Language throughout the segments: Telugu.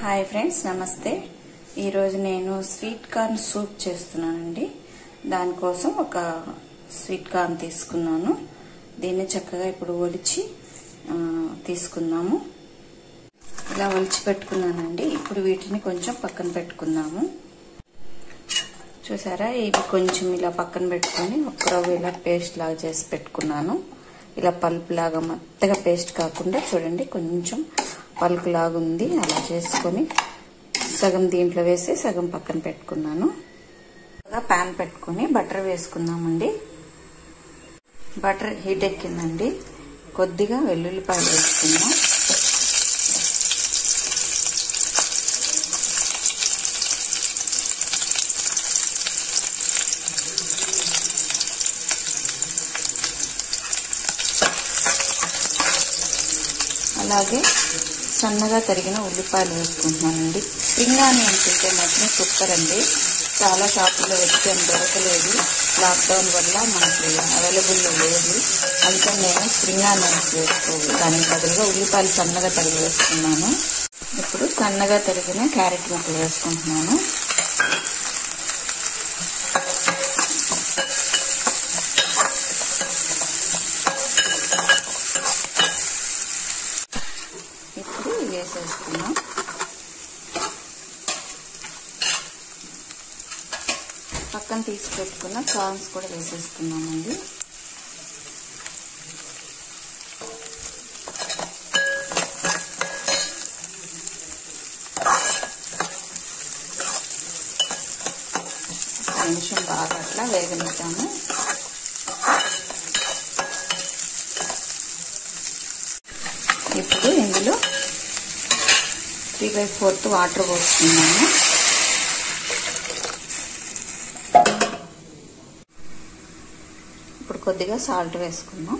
హాయ్ ఫ్రెండ్స్ నమస్తే ఈరోజు నేను స్వీట్ కార్న్ సూప్ చేస్తున్నానండి దానికోసం ఒక స్వీట్ కార్న్ తీసుకున్నాను దీన్ని చక్కగా ఇప్పుడు ఒలిచి ఆ, తీసుకుందాము ఇలా ఒలిచి పెట్టుకున్నానండి ఇప్పుడు వీటిని కొంచెం పక్కన పెట్టుకుందాము చూసారా ఇవి కొంచెం ఇలా పక్కన పెట్టుకొని ఒక రవ్వ ఇలా పేస్ట్ లాగా చేసి పెట్టుకున్నాను ఇలా పల్ప్ లాగా మెత్తగా పేస్ట్ కాకుండా చూడండి కొంచెం పల్ప్ లాగా ఉంది అలా చేసుకొని సగం దీంట్లో వేసి సగం పక్కన పెట్టుకున్నాను ప్యాన్ పెట్టుకుని బటర్ వేసుకుందామండి బటర్ హీట్ ఎక్కిందండి కొద్దిగా వెల్లుల్లిపాయలు వేసుకుందాం అలాగే సన్నగా తరిగిన ఉల్లిపాయలు వేసుకుంటున్నానండి స్ప్రింగ్ ఆనియన్స్ ఉంటే మాత్రం సూపర్ అండి చాలా షాపుల్లో వెతికాను దొరకలేదు లాక్డౌన్ వల్ల మనకి అవైలబుల్ లేదు అందుకని నేను స్ప్రింగ్ ఆనియన్స్ వేసుకోవాలి దానికి బదులుగా ఉల్లిపాయలు సన్నగా తరిగి వేసుకున్నాను ఇప్పుడు సన్నగా తరిగిన క్యారెట్ ముక్కలు వేసుకుంటున్నాను ఇప్పుడు వేసేసుకున్నాం పక్కన తీసి పెట్టుకున్న కార్న్స్ కూడా వేసేసుకున్నామండి నిమిషం బాగా అట్లా వేగనిద్దాము ఇప్పుడు ఇందులో త్రీ బై ఫోర్త్ వాటర్ పోస్తున్నాము ఇప్పుడు కొద్దిగా సాల్ట్ వేసుకుందాం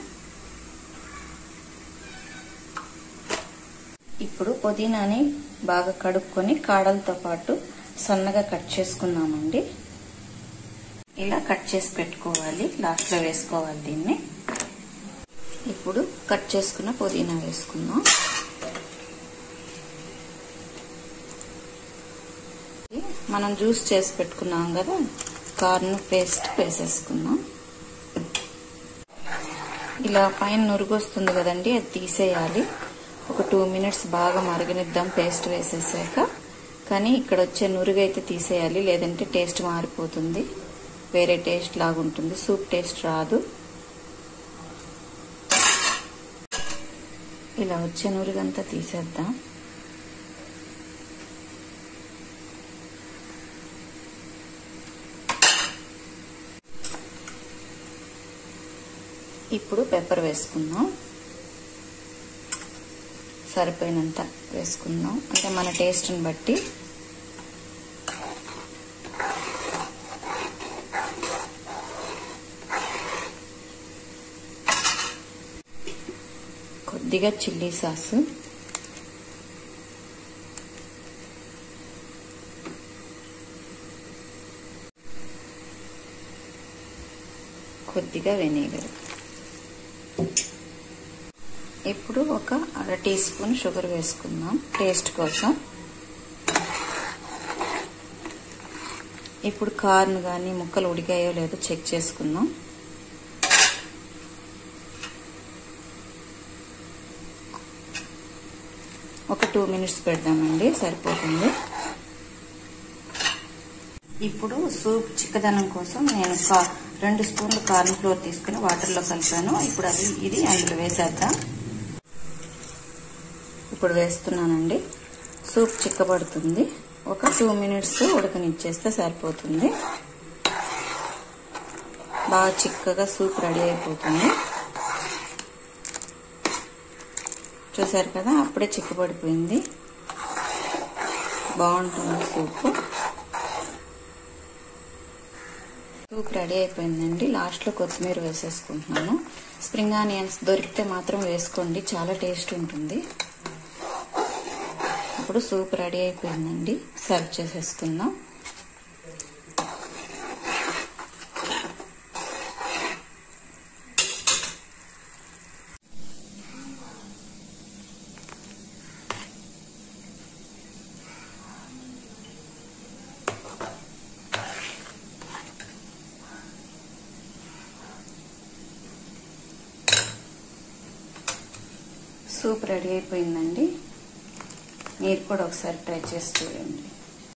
ఇప్పుడు పుదీనాని బాగా కడుక్కొని కాడలతో పాటు సన్నగా కట్ చేసుకుందామండి ఇలా కట్ చేసి పెట్టుకోవాలి లాస్ట్లో వేసుకోవాలి దీన్ని ఇప్పుడు కట్ చేసుకున్న పుదీనా వేసుకుందాం మనం జ్యూస్ చేసి పెట్టుకున్నాం కదా కార్న్ పేస్ట్ వేసేసుకుందాం ఇలా పైన నురుగు వస్తుంది కదండి అది తీసేయాలి ఒక టూ మినిట్స్ బాగా మరగనిద్దాం పేస్ట్ వేసేసాక కానీ ఇక్కడ వచ్చే నురుగు అయితే తీసేయాలి లేదంటే టేస్ట్ మారిపోతుంది వేరే టేస్ట్ లాగుంటుంది సూప్ టేస్ట్ రాదు ఇలా వచ్చే నురుగంతా తీసేద్దాం ఇప్పుడు పెప్పర్ వేసుకుందాం సరిపోయినంత వేసుకుందాం అంటే మన టేస్ట్ని బట్టి కొద్దిగా చిల్లీ సాసు కొద్దిగా వెనిగర్ ఇప్పుడు ఒక అర టీ స్పూన్ షుగర్ వేసుకుందాం టేస్ట్ కోసం ఇప్పుడు కార్న్ కానీ ముక్కలు ఉడికాయో లేదో చెక్ చేసుకుందాం ఒక టూ మినిట్స్ పెడదామండి సరిపోతుంది ఇప్పుడు సూప్ చిక్కదనం కోసం నేను రెండు స్పూన్లు కార్న్ ఫ్లోర్ తీసుకుని వాటర్లో కలిపాను ఇప్పుడు అది ఇది అందులో వేసేద్దాం ఇప్పుడు వేస్తున్నానండి సూప్ చిక్కబడుతుంది ఒక టూ మినిట్స్ ఉడకనిచ్చేస్తే సరిపోతుంది బాగా చిక్కగా సూప్ రెడీ అయిపోతుంది చూసారు కదా అప్పుడే చిక్కబడిపోయింది బాగుంటుంది సూప్ సూప్ రెడీ అయిపోయిందండి లాస్ట్లో కొత్తిమీర వేసేసుకుంటున్నాను స్ప్రింగ్ ఆనియన్స్ దొరికితే మాత్రం వేసుకోండి చాలా టేస్ట్ ఉంటుంది ఇప్పుడు సూప్ రెడీ అయిపోయిందండి సర్వ్ చేసేసుకుందాం సూప్ రెడీ అయిపోయిందండి మీరు కూడా ఒకసారి ట్రై చేసి చూడండి